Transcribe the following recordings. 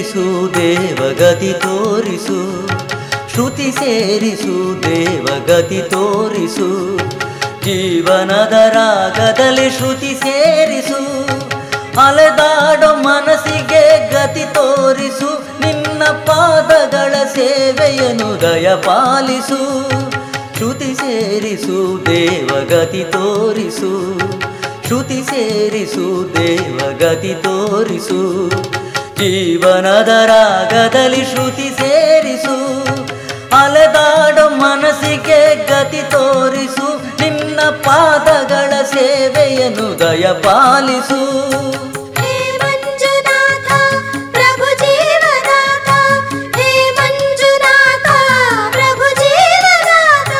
ಸೇರಿಸು ದೇವಗತಿ ತೋರಿಸು ಶ್ರುತಿ ಸೇರಿಸು ದೇವಗತಿ ತೋರಿಸು ಜೀವನದ ರಾಗದಲ್ಲಿ ಶ್ರುತಿ ಸೇರಿಸು ಅಲೆದಾಡೋ ಮನಸ್ಸಿಗೆ ಗತಿ ತೋರಿಸು ನಿನ್ನ ಪಾದಗಳ ಸೇವೆಯನ್ನು ದಯ ಪಾಲಿಸು ಶ್ರುತಿ ಸೇರಿಸು ದೇವಗತಿ ತೋರಿಸು ಶ್ರುತಿ ಸೇರಿಸು ದೇವಗತಿ ತೋರಿಸು ಜೀವನದ ರಾಗದಲ್ಲಿ ಶ್ರುತಿ ಸೇರಿಸು ಅಲೆದಾಡೋ ಮನಸ್ಸಿಗೆ ಗತಿ ತೋರಿಸು ನಿನ್ನ ಪಾದಗಳ ಸೇವೆಯನ್ನು ದಯ ಪಾಲಿಸು ಹೇ ಮಂಜುನಾಥ ಪ್ರಭು ಜೀವನಾಥ ಹೇ ಮಂಜುನಾಥ ಪ್ರಭು ಜೀವನಾಥ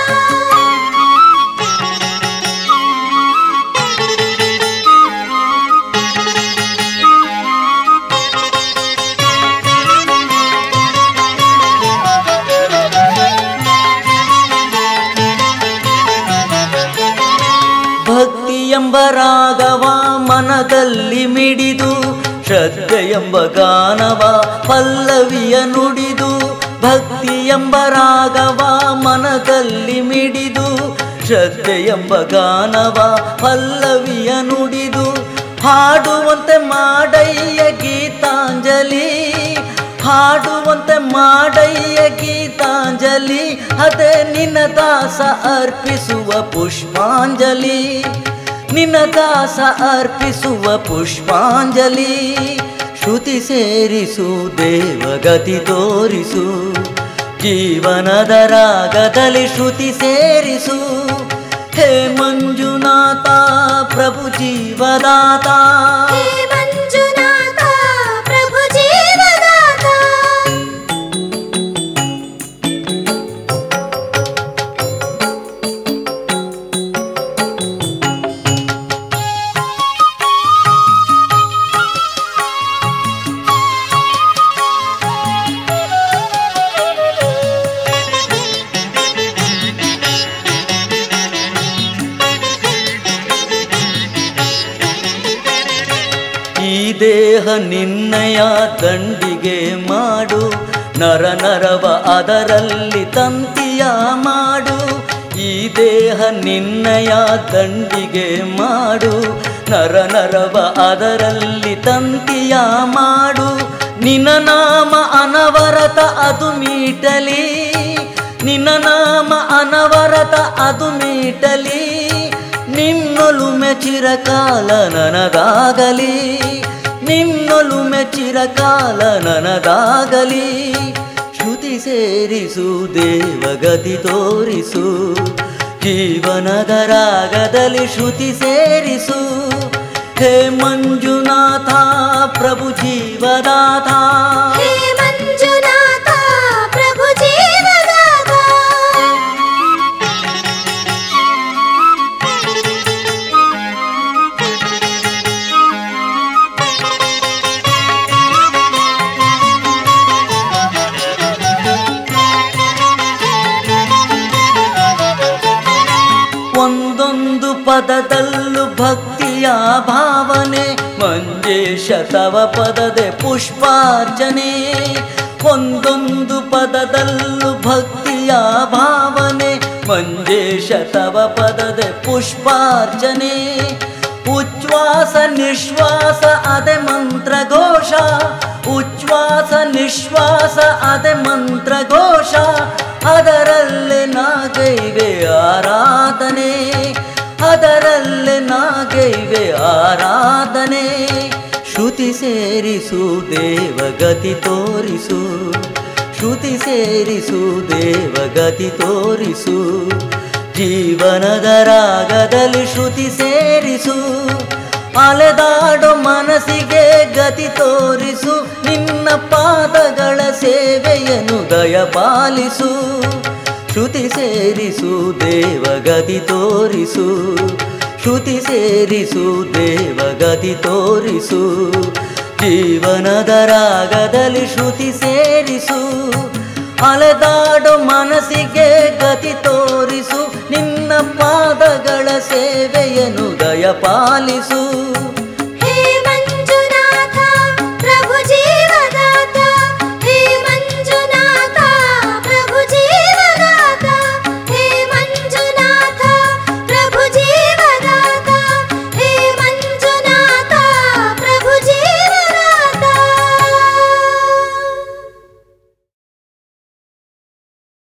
ಭಕ್ತಿ ಎಂಬ ರಾಗವ ಮನದಲ್ಲಿ ಮಿಡಿದು ಶ್ರದ್ಧೆ ಎಂಬ ಗಾನವ ಪಲ್ಲವಿಯ ನುಡಿದು ಭಕ್ತಿ ಎಂಬ ರಾಗವ ಮನದಲ್ಲಿ ಮಿಡಿದು ಶ್ರದ್ಧೆ ಎಂಬ ಗಾನವ ಪಲ್ಲವಿಯ ನುಡಿದು ಹಾಡುವಂತೆ ಮಾಡಯ್ಯ ಗೀತಾಂಜಲಿ ಹಾಡುವಂತೆ ಮಾಡಯ್ಯ ಗೀತಾಂಜಲಿ ಅದೇ ನಿನ್ನ ದಾಸ ಅರ್ಪಿಸುವ ಪುಷ್ಪಾಂಜಲಿ ನಿನ್ನ ದಾಸ ಅರ್ಪಿಸುವ ಪುಷ್ಪಾಂಜಲಿ ಶ್ರುತಿ ಸೇರಿಸು ದೇವಗತಿ ತೋರಿಸು ಜೀವನದ ರಾಗದಲ್ಲಿ ಶ್ರುತಿ ಸೇರಿಸು ಹೇ ಮಂಜುನಾಥ ಪ್ರಭು ಜೀವದಾತ ಹೇ ಮಂಜುನಾಥ ಪ್ರಭು ಜೀವನಾಥ ಈ ದೇಹ ನಿನ್ನಯ ದಂಡಿಗೆ ಮಾಡು ನರ ನರವ ಅದರಲ್ಲಿ ತಂತಿಯ ಮಾಡು ಈ ದೇಹ ನಿನ್ನಯ ದಂಡಿಗೆ ಮಾಡು ನರ ನರವ ಅದರಲ್ಲಿ ತಂತಿಯ ಮಾಡು ನಿನ್ನ ನಾಮ ಅನವರತ ಅದು ಮೀಟಲಿ ನಿನ್ನ ನಾಮ ಅನವರತ ಅದು ಮೀಟಲಿ ನಿನ್ನೊಲುಮೆ ಚಿರಕಾಲ ನನದಾಗಲಿ ನಿನ್ನೊಲುಮೆ ಚಿರಕಾಲ ನನದಾಗಲಿ ಶ್ರುತಿ ಸೇರಿಸು ದೇವಗತಿ ತೋರಿಸು ಜೀವನದ ರಾಗದಲ್ಲಿ ಶ್ರುತಿ ಸೇರಿಸು ಹೇ ಮಂಜುನಾಥ ಪ್ರಭು ಜೀವದಾತ ಹೇ ಮಂಜುನಾಥ ಪ್ರಭು ಜೀವನಾಥ ಒಂದೊಂದು ಪದದಲ್ಲೂ ಭಕ್ತಿಯ ಭಾವನೆ ಮಂಜೇಶ ತವ ಪದದೆ ಪುಷ್ಪಾರ್ಚನೆ ಒಂದೊಂದು ಪದದಲ್ಲೂ ಭಕ್ತಿಯ ಭಾವನೆ ಮಂಜೇಶ ತವ ಪದದೆ ಪುಷ್ಪಾರ್ಚನೆ ಉಚ್ಛ್ವಾಸ ನಿಶ್ವಾಸ ಅದೆ ಮಂತ್ರ ಘೋಷ ಉಚ್ಛ್ವಾಸ ನಿಶ್ವಾಸ ಅದೆ ಮಂತ್ರ ಘೋಷ ಅದರಲ್ಲೇ ನಾಗೈವೆ ಆರಾಧನೆ ಅದರಲ್ಲೇ ನಾಗೈವೆ ಆರಾಧನೆ ಶ್ರುತಿ ಸೇರಿಸು ದೇವಗತಿ ತೋರಿಸು ಶ್ರುತಿ ಸೇರಿಸು ದೇವಗತಿ ತೋರಿಸು ಜೀವನದ ರಾಗದಲ್ಲಿ ಶ್ರುತಿ ಸೇರಿಸು ಅಲೆದಾಡೋ ಮನಸ್ಸಿಗೆ ಗತಿ ತೋರಿಸು ನಿನ್ನ ಪಾದಗಳ ಸೇವೆಯನ್ನು ದಯ ಪಾಲಿಸು ಶ್ರುತಿ ಸೇರಿಸು ದೇವಗತಿ ತೋರಿಸು ಶ್ರುತಿ ಸೇರಿಸು ದೇವಗತಿ ತೋರಿಸು ಜೀವನದ ರಾಗದಲ್ಲಿ ಶ್ರುತಿ ಸೇರಿಸು ಅಲೆದಾಡೋ ಮನಸ್ಸಿಗೆ ಗತಿ ತೋರಿಸು ನಿನ್ನ ಪಾದಗಳ ಸೇವೆಯನ್ನು ದಯ ಪಾಲಿಸು